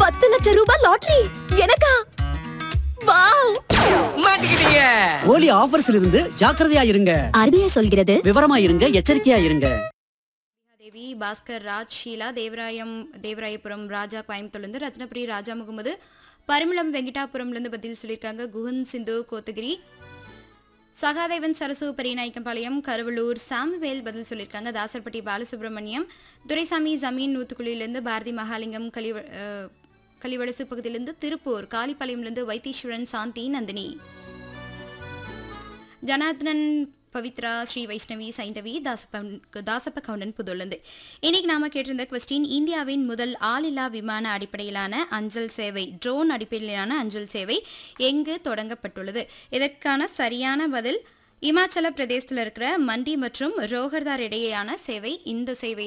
பத்து லட்சம் ரூபாய் லாட்டரி எனக்கா வாவ் மாட்டிக்கிட்டீங்க ஓலி ஆஃபர்ஸ்ல இருந்து ஜாக்கிரதையா இருங்க ஆர்பிஐ சொல்கிறது விவரமா இருங்க எச்சரிக்கையா இருங்க தேவி பாஸ்கர் ராஜ் ஷீலா தேவராயம் தேவராயபுரம் ராஜா கோயம்புத்தூர்லேருந்து ரத்னபுரி ராஜா முகமது பரிமளம் வெங்கடாபுரம்லேருந்து பதில் சொல்லியிருக்காங்க குஹன் சிந்து கோத்தகிரி சகாதேவன் சரசு பெரியநாயக்கம்பாளையம் கருவலூர் சாமுவேல் பதில் சொல்லியிருக்காங்க தாசர்பட்டி பாலசுப்ரமணியம் துரைசாமி ஜமீன் நூத்துக்குழியிலேருந்து பாரதி மகாலிங்கம் கலிவ அஹ், கலிவடசு பகுதியிலேருந்து திருப்பூர் காளிப்பாளையம்லேருந்து வைத்தீஸ்வரன் சாந்தி நந்தினி ஜனார்தனன் பவித்ரா ஸ்ரீ வைஷ்ணவி சைந்தவி தாசப்பன் தாசப்ப கவுண்டன் புதுள்ளது இன்னைக்கு நாம கேட்டிருந்த கொஸ்டின் இந்தியாவின் முதல் ஆளில்லா விமான அடிப்படையிலான அஞ்சல் சேவை ட்ரோன் அடிப்படையிலான அஞ்சல் சேவை எங்கு தொடங்கப்பட்டுள்ளது இதற்கான சரியான பதில் இமாச்சல பிரதேசத்தில் இருக்கிற மண்டி மற்றும் ரோகர்தார் இடையேயான சேவை இந்த சேவை